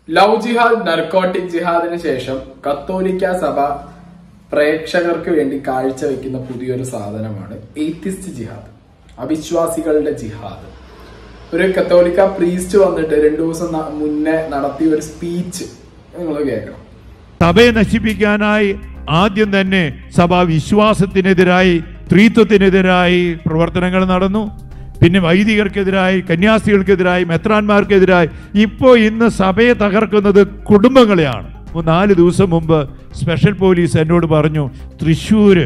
Love ജിഹാദ് narcotic ജിഹാദിന് ശേഷം കത്തോലിക്ക സഭ പ്രേക്ഷകർക്ക് വേണ്ടി കാഴ്ചവെക്കുന്ന പുതിയൊരു സാധനമാണ് എയ്ത്തിസ്റ്റ് ജിഹാദ് അവിശ്വാസികളുടെ ജിഹാദ് ഒരു കത്തോലിക്ക പ്രീസ്റ്റ് വന്നിട്ട് രണ്ടു ദിവസം ന- മുന്നേ നടത്തിയ ഒരു സ്പീച്ച് നിങ്ങൾ കേൾക്കണം സഭയെ നശിപ്പിക്കാനായി ആദ്യം തന്നെ സഭ വിശ്വാസത്തിനെതിരായി സ്ത്രീത്വത്തിനെതിരായി പ്രവർത്തനങ്ങൾ നടന്നു പിന്നെ വൈദികർക്കെതിരായി കന്യാസ്ത്രീകൾക്കെതിരായി മെത്രാന്മാർക്കെതിരായി ഇപ്പോൾ ഇന്ന് സഭയെ തകർക്കുന്നത് കുടുംബങ്ങളെയാണ് ഇപ്പോൾ നാല് ദിവസം മുമ്പ് സ്പെഷ്യൽ പോലീസ് എന്നോട് പറഞ്ഞു തൃശ്ശൂര്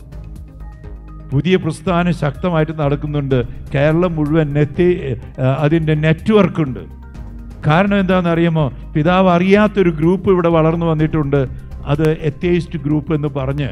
പുതിയ പ്രസ്ഥാനം ശക്തമായിട്ട് നടക്കുന്നുണ്ട് കേരളം മുഴുവൻ നെറ്റ് അതിൻ്റെ നെറ്റ്വർക്ക് ഉണ്ട് കാരണം എന്താണെന്ന് അറിയാമോ പിതാവ് അറിയാത്തൊരു ഗ്രൂപ്പ് ഇവിടെ വളർന്നു വന്നിട്ടുണ്ട് അത് എത്തേയിസ്റ്റ് ഗ്രൂപ്പ് എന്ന് പറഞ്ഞ്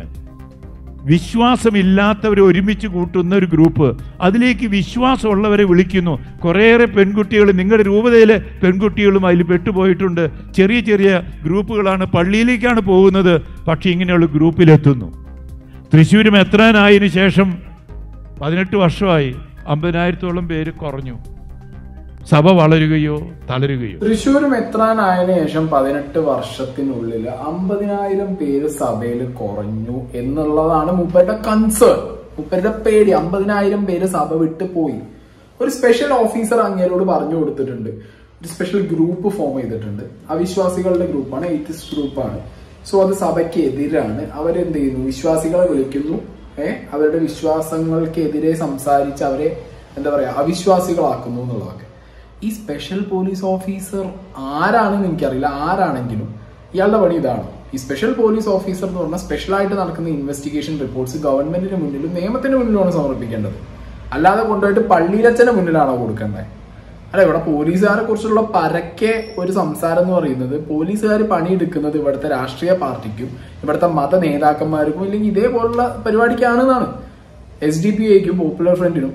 വിശ്വാസമില്ലാത്തവരെ ഒരുമിച്ച് കൂട്ടുന്ന ഒരു ഗ്രൂപ്പ് അതിലേക്ക് വിശ്വാസമുള്ളവരെ വിളിക്കുന്നു കുറേയേറെ പെൺകുട്ടികൾ നിങ്ങളുടെ രൂപതയിലെ പെൺകുട്ടികളും അതിൽ പെട്ടുപോയിട്ടുണ്ട് ചെറിയ ചെറിയ ഗ്രൂപ്പുകളാണ് പള്ളിയിലേക്കാണ് പോകുന്നത് പക്ഷേ ഇങ്ങനെയുള്ള ഗ്രൂപ്പിലെത്തുന്നു തൃശ്ശൂരും എത്രാനായതിനു ശേഷം പതിനെട്ട് വർഷമായി അമ്പതിനായിരത്തോളം പേര് കുറഞ്ഞു സഭ വളരുകയോ തളരുകയോ തൃശ്ശൂർ മെത്രാനായതിനു ശേഷം പതിനെട്ട് വർഷത്തിനുള്ളിൽ അമ്പതിനായിരം പേര് സഭയിൽ കുറഞ്ഞു എന്നുള്ളതാണ് മൂപ്പരുടെ കൺസേൺ മൂപ്പരുടെ പേടി അമ്പതിനായിരം പേര് സഭ വിട്ട് പോയി ഒരു സ്പെഷ്യൽ ഓഫീസർ അങ്ങേരോട് പറഞ്ഞു കൊടുത്തിട്ടുണ്ട് ഒരു സ്പെഷ്യൽ ഗ്രൂപ്പ് ഫോം ചെയ്തിട്ടുണ്ട് അവിശ്വാസികളുടെ ഗ്രൂപ്പാണ് എയ്റ്റിസ്റ്റ് ഗ്രൂപ്പാണ് സോ അത് സഭയ്ക്ക് എതിരാണ് അവരെന്ത് ചെയ്യുന്നു വിശ്വാസികളെ വിളിക്കുന്നു ഏഹ് അവരുടെ വിശ്വാസങ്ങൾക്കെതിരെ സംസാരിച്ച് അവരെ എന്താ പറയാ അവിശ്വാസികളാക്കുന്നു എന്നുള്ളതൊക്കെ ഈ സ്പെഷ്യൽ പോലീസ് ഓഫീസർ ആരാണെന്ന് എനിക്കറിയില്ല ആരാണെങ്കിലും ഇയാളുടെ പണി ഇതാണ് ഈ സ്പെഷ്യൽ പോലീസ് ഓഫീസർ എന്ന് പറഞ്ഞാൽ സ്പെഷ്യൽ ആയിട്ട് നടക്കുന്ന ഇൻവെസ്റ്റിഗേഷൻ റിപ്പോർട്ട്സ് ഗവൺമെന്റിന് മുന്നിലും നിയമത്തിന് മുന്നിലുമാണ് സമർപ്പിക്കേണ്ടത് അല്ലാതെ കൊണ്ടുപോയിട്ട് പള്ളിയിലച്ഛന്റെ മുന്നിലാണോ കൊടുക്കേണ്ടത് അല്ല ഇവിടെ പോലീസുകാരെ കുറിച്ചുള്ള പരക്കെ ഒരു സംസാരം എന്ന് പറയുന്നത് പോലീസുകാർ പണിയെടുക്കുന്നത് ഇവിടുത്തെ രാഷ്ട്രീയ പാർട്ടിക്കും ഇവിടുത്തെ മത നേതാക്കന്മാർക്കും ഇല്ലെങ്കിൽ ഇതേപോലുള്ള പരിപാടിക്കാണെന്നാണ് എസ് ഡി പി ഐക്കും പോപ്പുലർ ഫ്രണ്ടിനും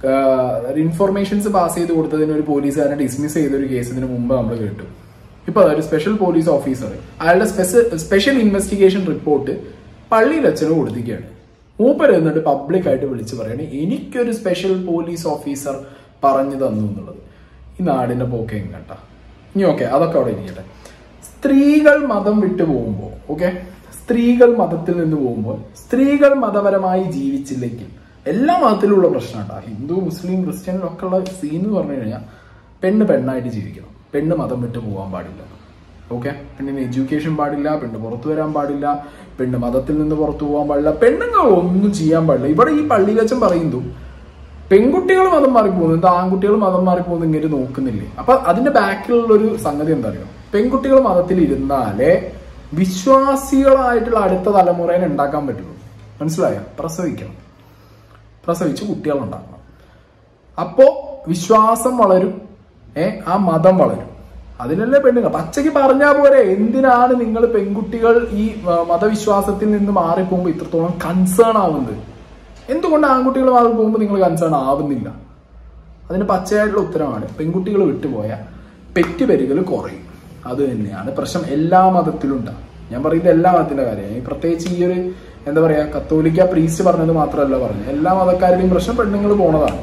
ഇൻഫർമേഷൻസ് പാസ് ചെയ്ത് കൊടുത്തതിന് ഒരു പോലീസുകാരനെ ഡിസ്മിസ് ചെയ്ത ഒരു കേസ് ഇതിന് മുമ്പ് നമ്മൾ കേട്ടു ഇപ്പൊ ഒരു സ്പെഷ്യൽ പോലീസ് ഓഫീസർ അയാളുടെ സ്പെഷ്യൽ ഇൻവെസ്റ്റിഗേഷൻ റിപ്പോർട്ട് പള്ളിയിൽ അച്ഛന് കൊടുത്തിരിക്കുകയാണ് മൂപ്പർ എന്നിട്ട് പബ്ലിക് ആയിട്ട് വിളിച്ചു പറയാണ് എനിക്കൊരു സ്പെഷ്യൽ പോലീസ് ഓഫീസർ പറഞ്ഞു തന്നു എന്നുള്ളത് ഈ നാടിന്റെ പോക്കെ എങ്ങട്ടാ ഇനി ഓക്കെ അതൊക്കെ അവിടെ ഇരിക്കട്ടെ സ്ത്രീകൾ മതം വിട്ടു പോകുമ്പോൾ ഓക്കെ സ്ത്രീകൾ മതത്തിൽ നിന്ന് പോകുമ്പോൾ സ്ത്രീകൾ മതപരമായി ജീവിച്ചില്ലെങ്കിൽ എല്ലാ മതത്തിലുള്ള പ്രശ്നമാണ് ഹിന്ദു മുസ്ലിം ക്രിസ്ത്യൻ ഒക്കെ ഉള്ള സീൻ എന്ന് പറഞ്ഞു കഴിഞ്ഞാൽ പെണ്ണ് പെണ്ണായിട്ട് ജീവിക്കണം പെണ്ണ് മതം വിട്ടു പോകാൻ പാടില്ല ഓക്കെ പെണ്ണിന് എഡ്യൂക്കേഷൻ പാടില്ല പെണ്ണ് പുറത്തു വരാൻ പാടില്ല പെണ്ണ് മതത്തിൽ നിന്ന് പുറത്തു പോകാൻ പാടില്ല പെണ്ണുങ്ങൾ ഒന്നും ചെയ്യാൻ പാടില്ല ഇവിടെ ഈ പള്ളിയിലച്ചൻ പറയുന്നു പെൺകുട്ടികൾ മതം മാറി പോകുന്നു എന്താ ആൺകുട്ടികൾ മതം മാറി പോകുന്നു ഇങ്ങനെ നോക്കുന്നില്ലേ അപ്പൊ അതിന്റെ ബാക്കിലുള്ള ഒരു സംഗതി എന്താ അറിയോ പെൺകുട്ടികൾ മതത്തിൽ ഇരുന്നാലേ വിശ്വാസികളായിട്ടുള്ള അടുത്ത തലമുറയെ ഉണ്ടാക്കാൻ പറ്റുള്ളൂ മനസ്സിലായോ പ്രസവിക്കണം പ്രസവിച്ച് കുട്ടികളുണ്ടാക്കണം അപ്പോ വിശ്വാസം വളരും ഏ ആ മതം വളരും അതിനല്ലേ പെണ്ണുങ്ങൾ പച്ചയ്ക്ക് പറഞ്ഞാൽ പോരെ എന്തിനാണ് നിങ്ങൾ പെൺകുട്ടികൾ ഈ ആ, മതവിശ്വാസത്തിൽ നിന്ന് മാറിപ്പോകുമ്പോൾ ഇത്രത്തോളം കൺസേൺ ആവുന്നത് എന്തുകൊണ്ട് ആൺകുട്ടികൾ മാറി പോകുമ്പോൾ നിങ്ങൾ കൺസേൺ ആവുന്നില്ല അതിന് പച്ചയായിട്ടുള്ള ഉത്തരമാണ് പെൺകുട്ടികൾ വിട്ടുപോയ പെറ്റുപെരുകൾ കുറയും അത് തന്നെയാണ് പ്രശ്നം എല്ലാ മതത്തിലും ഉണ്ടാകും ഞാൻ പറയുന്നത് എല്ലാ മതത്തിന്റെ കാര്യമാണ് ഈ പ്രത്യേകിച്ച് ഈ ഒരു എന്താ പറയാ കത്തോലിക്ക പ്രീസ്റ്റ് പറഞ്ഞത് മാത്രമല്ല പറഞ്ഞത് എല്ലാ മതക്കാരുടെയും പ്രശ്നം പെണ്ണുങ്ങൾ പോണതാണ്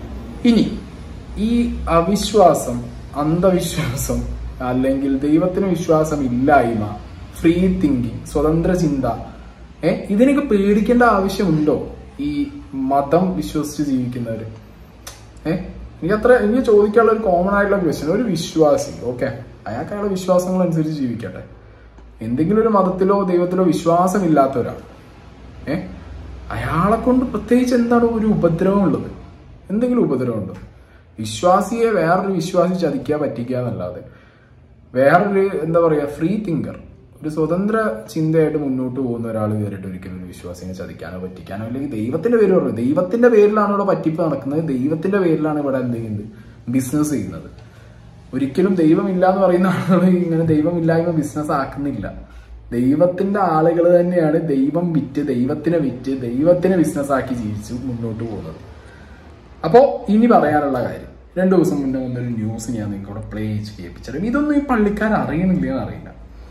ഇനി ഈ അവിശ്വാസം അന്ധവിശ്വാസം അല്ലെങ്കിൽ ദൈവത്തിന് വിശ്വാസം ഇല്ലായ്മ ഫ്രീ തിങ്കിങ് സ്വതന്ത്ര ചിന്ത ഏ ഇതിനൊക്കെ പേടിക്കേണ്ട ആവശ്യമുണ്ടോ ഈ മതം വിശ്വസിച്ച് ജീവിക്കുന്നവര് ഏ എനിക്ക് അത്ര എനിക്ക് ചോദിക്കാനുള്ള ഒരു കോമൺ ആയിട്ടുള്ള ക്വസ്റ്റ്യൻ ഒരു വിശ്വാസി ഓക്കെ അയാൾക്ക് അയാളുടെ വിശ്വാസങ്ങൾ അനുസരിച്ച് ജീവിക്കട്ടെ എന്തെങ്കിലും ഒരു മതത്തിലോ ദൈവത്തിലോ വിശ്വാസമില്ലാത്ത ഒരാൾ ഏ അയാളെ കൊണ്ട് പ്രത്യേകിച്ച് എന്താണ് ഒരു ഉപദ്രവം ഉള്ളത് എന്തെങ്കിലും ഉപദ്രവം ഉണ്ടോ വിശ്വാസിയെ വേറൊരു വിശ്വാസി ചതിക്കാൻ പറ്റിക്കുക എന്നല്ലാതെ വേറൊരു എന്താ പറയാ ഫ്രീ തിങ്കർ ഒരു സ്വതന്ത്ര ചിന്തയായിട്ട് മുന്നോട്ട് പോകുന്ന ഒരാൾ കയറിയിട്ട് ഒരിക്കലും ഒരു വിശ്വാസിനെ ചതിക്കാനോ പറ്റിക്കാനോ അല്ലെങ്കിൽ ദൈവത്തിന്റെ പേര് പറഞ്ഞു ദൈവത്തിന്റെ പേരിലാണ് ഇവിടെ പറ്റിപ്പ് നടക്കുന്നത് ദൈവത്തിന്റെ പേരിലാണ് ഇവിടെ എന്ത് ചെയ്യുന്നത് ബിസിനസ് ചെയ്യുന്നത് ഒരിക്കലും ദൈവമില്ല എന്ന് പറയുന്ന ആളുകൾ ഇങ്ങനെ ദൈവമില്ലായ്മ ബിസിനസ് ആക്കുന്നില്ല ദൈവത്തിന്റെ ആളുകൾ തന്നെയാണ് ദൈവം വിറ്റ് ദൈവത്തിനെ വിറ്റ് ദൈവത്തിനെ ബിസിനസ് ആക്കി ജീവിച്ചു മുന്നോട്ട് പോകുന്നത് അപ്പോ ഇനി പറയാനുള്ള കാര്യം രണ്ടു ദിവസം മുന്നേ വന്നൊരു ന്യൂസ് ഞാൻ നിങ്ങൾക്ക് ഇവിടെ പ്ലേ ചെയ്യിപ്പിച്ചറിയും ഇതൊന്നും ഈ പള്ളിക്കാർ അറിയണില്ല എന്ന് അറിയില്ല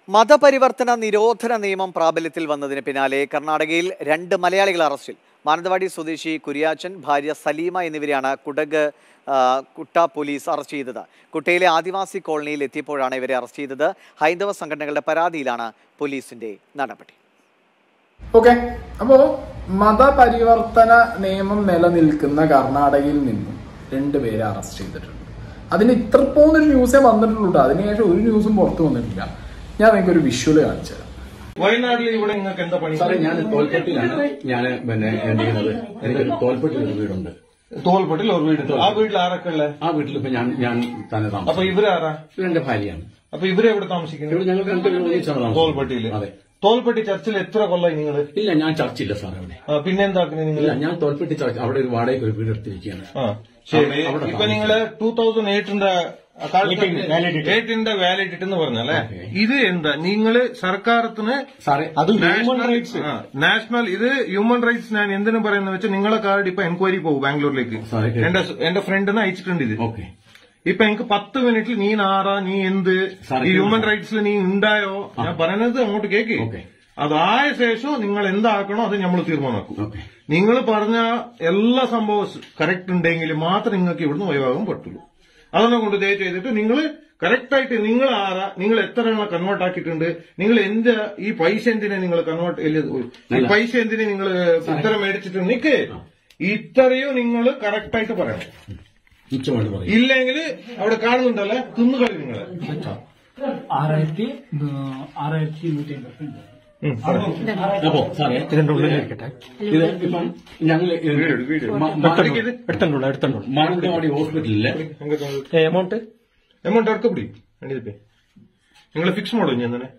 മതപരിവർത്തന നിരോധന നിയമം പ്രാബല്യത്തിൽ വന്നതിന് പിന്നാലെ കർണാടകയിൽ രണ്ട് മലയാളികൾ അറസ്റ്റിൽ മാനന്തവാടി സ്വദേശി കുര്യാച്ചൻ ഭാര്യ സലീമ എന്നിവരെയാണ് കുടക് ആ, കുട്ട പോലീസ് അറസ്റ്റ് ചെയ്തത് കുട്ടയിലെ ആദിവാസി കോളനിയിൽ എത്തിയപ്പോഴാണ് ഇവരെ അറസ്റ്റ് ചെയ്തത് ഹൈന്ദവ സംഘടനകളുടെ പരാതിയിലാണ് പോലീസിന്റെ നടപടി ഓക്കെ അപ്പോ മതപരിവർത്തന നിയമം നിലനിൽക്കുന്ന കർണാടകയിൽ നിന്നും രണ്ടുപേരെ അറസ്റ്റ് ചെയ്തിട്ടുണ്ട് അതിന് ഇത്ര പോകുന്നൊരു ന്യൂസേ വന്നിട്ടുള്ളൂ ട്ടോ. അതിനുശേഷം ഒരു ന്യൂസും പുറത്തു വന്നിട്ടില്ല ഞാൻ നിങ്ങൾക്ക് ഒരു വിഷ്വല് കാണിച്ചു തരാം വയനാട്ടിൽ ഇവിടെ നിങ്ങൾക്ക് എന്താ പണി സാറേ ഞാൻ തോൽപ്പെട്ടിലാണ് ഞാൻ പിന്നെ എന്ത് ചെയ്യുന്നത് എനിക്ക് തോൽപ്പെട്ടിൽ ഒരു വീടുണ്ട് തോൽപ്പെട്ടിൽ ഒരു വീട് ആ വീട്ടിൽ ആരൊക്കെ ഉള്ളത് ആ വീട്ടിൽ ഇപ്പൊ ഞാൻ ഞാൻ തന്നെ അപ്പൊ താമസം ഇവരാരാ എന്റെ ഭാര്യയാണ് അപ്പൊ ഇവരെവിടെ താമസിക്കുന്നത് ഇവിടെ ഞങ്ങൾ രണ്ടുപേരും ഒന്നിച്ചാണ് താമസം തോൽപ്പെട്ടിയില് അതെ തോൽപ്പെട്ടി ചർച്ചിൽ എത്ര കൊല്ലായി നിങ്ങൾ ഇല്ല ഞാൻ ചർച്ചില്ല സാർ അവിടെ പിന്നെ എന്താക്കുന്നത് നിങ്ങൾ ഇല്ല ഞാൻ തോൽപ്പെട്ടി ചർച്ച് അവിടെ ഒരു വാടകയ്ക്ക് ഒരു വീട് എടുത്തിരിക്കുകയാണ് ആ ശരി അവിടെ- അവിടെ ഇപ്പൊ നിങ്ങള് ടൂ തൗസൻഡ് എയ്റ്റിന്റെ എയ്റ്റിന്റെ വാലിഡിറ്റി എന്ന് പറഞ്ഞല്ലേ Okay. ഇത് എന്താ നിങ്ങള് സർക്കാരത്തിന് സാറേ അത് ഹ്യൂമൻ റൈറ്റ്സ് നാഷണൽ ഇത് ഹ്യൂമൻ റൈറ്റ്സ് ഞാൻ എന്തിനു പറയുന്നത് വെച്ചാൽ നിങ്ങളെ കാർഡ് ഇപ്പൊ എൻക്വയറി പോകും ബാംഗ്ലൂരിലേക്ക് Sorry, കേട്ടോ. എന്റെ എന്റെ ഫ്രണ്ടിന് അയച്ചിട്ടുണ്ട് ഇത് ഓക്കെ ഇപ്പൊ എനിക്ക് പത്ത് മിനിറ്റിൽ നീ നാറാ നീ എന്ത് Sorry, ഈ ഹ്യൂമൻ കേട്ടോ. റൈറ്റ്സിൽ നീ ഉണ്ടായോ ഞാൻ പറയുന്നത് അങ്ങോട്ട് കേക്ക് Okay. അതായ ശേഷം നിങ്ങൾ എന്താക്കണോ അത് നമ്മൾ തീരുമാനമാക്കും ഓക്കെ നിങ്ങൾ പറഞ്ഞ എല്ലാ സംഭവം കറക്റ്റ് ഉണ്ടെങ്കിൽ മാത്രം നിങ്ങൾക്ക് ഇവിടുന്ന് ഒഴിവാകാൻ പറ്റുള്ളൂ അതൊന്നും കൊണ്ട് ദയ ചെയ്തിട്ട് നിങ്ങൾ കറക്റ്റ് ആയിട്ട് നിങ്ങൾ ആരാ നിങ്ങൾ എത്ര എണ്ണം കൺവേർട്ട് ആക്കിയിട്ടുണ്ട് നിങ്ങൾ എന്ത് ഈ പൈസ എന്തിനെ നിങ്ങൾ കൺവേർട്ട് ഈ പൈസ എന്തിനെ നിങ്ങൾ ഇത്ര മേടിച്ചിട്ടുണ്ട് നിക്ക് ഇത്രയും നിങ്ങൾ കറക്റ്റ് ആയിട്ട് പറയണം മിച്ചമാണ് പറയും ഇല്ലെങ്കിൽ അവിടെ കാണുന്നുണ്ടല്ലേ തിന്നുകളി നിങ്ങളെ ആറായിരത്തി ആ, ആറായിരത്തി നൂറ്റി അമ്പത്തി ഉം, പറ. അപ്പോ സാറേ ഇതിന്റെ ഉള്ളിലിരിക്കട്ടെ ഇത് ഇപ്പം ഞങ്ങൾ മാറിക്ക് ഇത്. എടുത്തോളൂ എടുത്തോളൂ മാനന്തവാടി ഹോസ്പിറ്റലില് എമൗണ്ട് ಅಮೌಂಟ್ ಅರ್ಕಬಿಡಿ ಖಂಡಿತ നിങ്ങൾ ಫಿಕ್ಸ್ ಮಾಡೋ ഞാൻ തന്നെ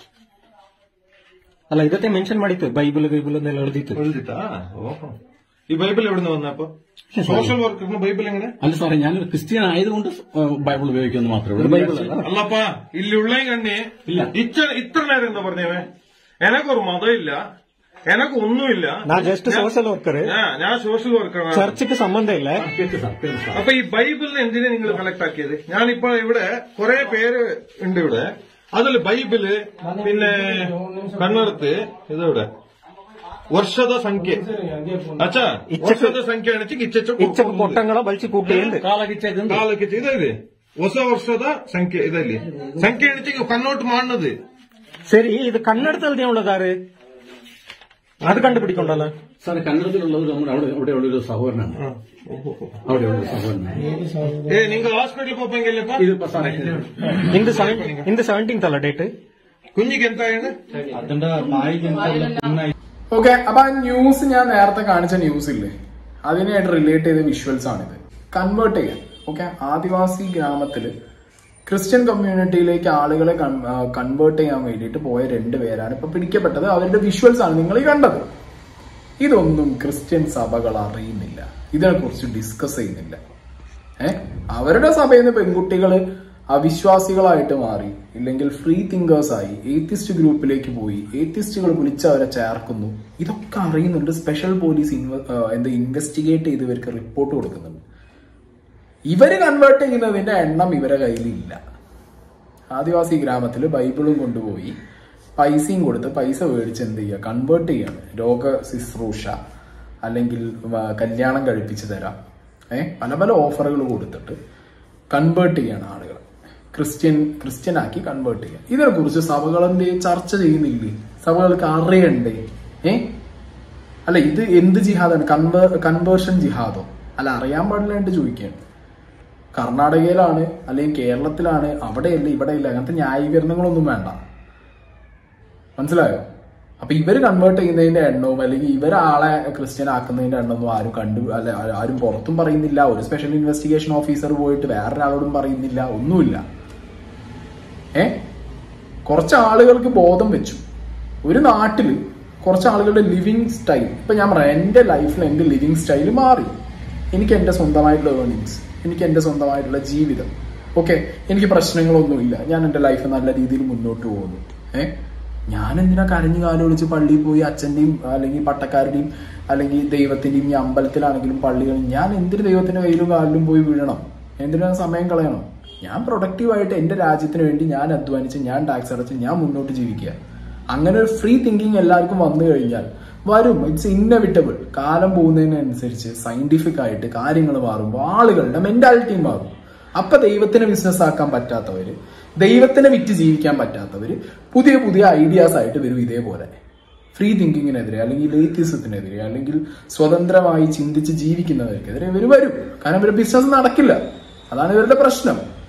അല്ല ഇതൊക്കെ മെൻഷൻ ಮಾಡಿತ್ತು ബൈബിൾ ബൈബിൾ എന്നെല്ലാം എഴുതിയിട്ട് എഴുതിട്ടാ ഓഹോ ഈ ബൈബിൾ എവിടെ നിന്ന് വന്നപ്പോ സോഷ്യൽ വർക്കറിന് ബൈബിൾ എങ്ങനെ അല്ല സാറേ ഞാനൊരു ക്രിസ്ത്യൻ ആയതുകൊണ്ട് ബൈബിൾ ഉപയോഗിക്കുന്നു മാത്രമേ ഉള്ളൂ ബൈബിൾ അല്ലപ്പാ ഇല്ലുള്ള കണ്ണി ഇല്ല. ഇത്ര ഇത്ര നേരം എന്താ പറഞ്ഞവേ എനക്കൊരു മതമില്ല എനക്ക് ഒന്നുമില്ല ನಾ ಜಸ್ಟ್ ಸೋಷಿಯಲ್ ವರ್ಕರ್ ഞാ- ഞാൻ സോഷ്യൽ വർക്കറാണ് ಚರ್ಚ್ಗೆ ಸಂಬಂಧ ಇಲ್ಲ കേക്ക് സാർ കേക്ക് സാർ അപ്പൊ ഈ ബൈബിളിനെ എന്തിനാ നിങ്ങൾ കളക്ട് ആക്കിയത് ഞാനിപ്പോ ഇവിടെ കുറെ പേര് ഉണ്ട് ഇവിടെ അതിൽ ബൈബിള് പിന്നെ കണ്ണടത്ത് ഇതെവിടെ ವರ್ಷದ ಸಂಖ್ಯೆ ಅಚ್ಚಾ ವರ್ಷದ ಸಂಖ್ಯೆ ಅಣಿಸಿ ಕಿಚ್ಚ ಇಚ್ಚ ಪೊಟ್ಟಂಗಳ ಬಲ್ಚಿ ಕೂಟಿ ಎಂದು ಕಾಲಕ್ಕೆ ಇದೆ ಇದೆ ಹೊಸ ವರ್ಷದ ಸಂಖ್ಯೆ ಇದರಲ್ಲಿ ಸಂಖ್ಯೆ ಅಣಿಸಿ ಕನ್ವರ್ಟ್ ಮಾಡದು ശരി ഇത് കണ്ണെടുത്ത് ഉള്ളതാറ് അത് കണ്ടുപിടിക്കണ്ടല്ലോ സാറേ കന്നഡത്തിലുള്ളത് നമ്മുടെ അവിടെ അവിടെയുള്ള ഒരു സഹോദരനാണ് അവിടെയുള്ള ഒരു സഹോദരനാണ് ಏ ನಿಂಗೆ ಹಾಸ್ಪಿಟಲ್ ಹೋಗಂಗಿಲ್ಲಪ್ಪ ഇതിപ്പോ സാറേ ಇಂದು ಇಂದು ಸೆವೆಂಟೀನ್ತ್ ಅಲ್ಲ ಡೇಟ್ കുഞ്ഞിക്ക് എന്താ ആണ് ഓക്കെ അപ്പൊ ആ ന്യൂസ് ഞാൻ നേരത്തെ കാണിച്ച ന്യൂസ് ഇല്ലേ അതിനായിട്ട് റിലേറ്റ് ചെയ്ത വിഷ്വൽസ് ആണിത് കൺവേർട്ട് ചെയ്യാൻ ഓക്കെ ആദിവാസി ഗ്രാമത്തില് ക്രിസ്ത്യൻ കമ്മ്യൂണിറ്റിയിലേക്ക് ആളുകളെ കൺവേർട്ട് ചെയ്യാൻ വേണ്ടിയിട്ട് പോയ രണ്ട് പേരാണ് ഇപ്പൊ പിടിക്കപ്പെട്ടത് അവരുടെ വിഷ്വൽസ് ആണ് നിങ്ങൾ ഈ കണ്ടത് ഇതൊന്നും ക്രിസ്ത്യൻ സഭകൾ അറിയുന്നില്ല ഇതിനെക്കുറിച്ച് ഡിസ്കസ് ചെയ്യുന്നില്ല ഏഹ് അവരുടെ സഭയിൽ നിന്ന് പെൺകുട്ടികള് അവിശ്വാസികളായിട്ട് മാറി ഇല്ലെങ്കിൽ ഫ്രീ തിങ്കേഴ്സ് ആയി ഏത്തിസ്റ്റ് ഗ്രൂപ്പിലേക്ക് പോയി ഏത്തിസ്റ്റുകൾ വിളിച്ച് അവരെ ചേർക്കുന്നു ഇതൊക്കെ അറിയുന്നുണ്ട് സ്പെഷ്യൽ പോലീസ് ഇൻവ- ആ, എന്താ ഇൻവെസ്റ്റിഗേറ്റ് ചെയ്ത് ഇവർക്ക് റിപ്പോർട്ട് കൊടുക്കുന്നുണ്ട് ഇവര് കൺവേർട്ട് ചെയ്യുന്നതിന്റെ എണ്ണം ഇവരെ കയ്യിലില്ല ആദിവാസി ഗ്രാമത്തിൽ ബൈബിളും കൊണ്ടുപോയി പൈസയും കൊടുത്ത് പൈസ മേടിച്ച് എന്ത് ചെയ്യുക കൺവേർട്ട് ചെയ്യാണ് രോഗ ശുശ്രൂഷ അല്ലെങ്കിൽ വ- കല്യാണം കഴിപ്പിച്ച് തരാം ഏഹ് പല പല ഓഫറുകൾ കൊടുത്തിട്ട് കൺവേർട്ട് ചെയ്യാണ് ആളുകൾ ക്രിസ്ത്യൻ ക്രിസ്ത്യൻ ആക്കി കൺവേർട്ട് ചെയ്യുക ഇതിനെക്കുറിച്ച് സഭകളെന്തേ ചർച്ച ചെയ്യുന്നില്ലേ സഭകൾക്ക് അറിയണ്ടേ ഏ അല്ല ഇത് എന്ത് ജിഹാദാണ് കൺവേ കൺവേർഷൻ ജിഹാദോ അല്ല അറിയാൻ പാടില്ലാണ്ട് ചോദിക്കുകയാണ് കർണാടകയിലാണ് അല്ലെങ്കിൽ കേരളത്തിലാണ് അവിടെയല്ല ഇവിടെയില്ല അങ്ങനത്തെ ന്യായീകരണങ്ങളൊന്നും വേണ്ട മനസ്സിലായോ അപ്പൊ ഇവര് കൺവേർട്ട് ചെയ്യുന്നതിന്റെ എണ്ണവും അല്ലെങ്കിൽ ഇവരാളെ ക്രിസ്ത്യൻ ആക്കുന്നതിന്റെ എണ്ണമൊന്നും ആരും കണ്ടു അല്ല ആരും പുറത്തും പറയുന്നില്ല ഒരു സ്പെഷ്യൽ ഇൻവെസ്റ്റിഗേഷൻ ഓഫീസർ പോയിട്ട് വേറൊരാളോടും പറയുന്നില്ല ഒന്നുമില്ല ഏ കുറച്ച് ആളുകൾക്ക് ബോധം വെച്ചു ഒരു നാട്ടില് കുറച്ച് ആളുകളുടെ ലിവിങ് സ്റ്റൈൽ ഇപ്പൊ ഞാൻ പറയാം എന്റെ ലൈഫിൽ എന്റെ ലിവിങ് സ്റ്റൈൽ മാറി എനിക്ക് എന്റെ സ്വന്തമായിട്ടുള്ള ഏർണിങ്സ് എനിക്ക് എന്റെ സ്വന്തമായിട്ടുള്ള ജീവിതം ഓക്കെ എനിക്ക് പ്രശ്നങ്ങളൊന്നുമില്ല ഞാൻ എന്റെ ലൈഫ് നല്ല രീതിയിൽ മുന്നോട്ട് പോകുന്നു ഏ ഞാൻ എന്തിനാ കരഞ്ഞു കാലൊളിച്ച് പള്ളിയിൽ പോയി അച്ഛന്റെയും അല്ലെങ്കിൽ പട്ടക്കാരുടെയും അല്ലെങ്കിൽ ദൈവത്തിന്റെയും ഈ അമ്പലത്തിലാണെങ്കിലും പള്ളികളും ഞാൻ എന്തിന് ദൈവത്തിന്റെ കയ്യിലും കാലിലും പോയി വീഴണം എന്തിനാ സമയം കളയണം ഞാൻ പ്രൊഡക്റ്റീവായിട്ട് എന്റെ രാജ്യത്തിന് വേണ്ടി ഞാൻ അധ്വാനിച്ച് ഞാൻ ടാക്സ് അടച്ച് ഞാൻ മുന്നോട്ട് ജീവിക്കുക അങ്ങനെ ഒരു ഫ്രീ തിങ്കിങ് എല്ലാവർക്കും വന്നു കഴിഞ്ഞാൽ വരും ഇറ്റ്സ് ഇന്നവിറ്റബിൾ കാലം പോകുന്നതിനനുസരിച്ച് സയന്റിഫിക് ആയിട്ട് കാര്യങ്ങൾ മാറുമ്പോൾ ആളുകളുടെ മെന്റാലിറ്റി മാറും അപ്പൊ ദൈവത്തിന് ബിസിനസ് ആക്കാൻ പറ്റാത്തവര് ദൈവത്തിനെ വിറ്റ് ജീവിക്കാൻ പറ്റാത്തവര് പുതിയ പുതിയ ഐഡിയാസ് ആയിട്ട് വരും ഇതേപോലെ ഫ്രീ തിങ്കിങ്ങിനെതിരെ അല്ലെങ്കിൽ ലേറ്റിസത്തിനെതിരെ അല്ലെങ്കിൽ സ്വതന്ത്രമായി ചിന്തിച്ച് ജീവിക്കുന്നവർക്കെതിരെ ഇവർ വരും കാരണം ഇവരുടെ ബിസിനസ് നടക്കില്ല അതാണ് ഇവരുടെ പ്രശ്നം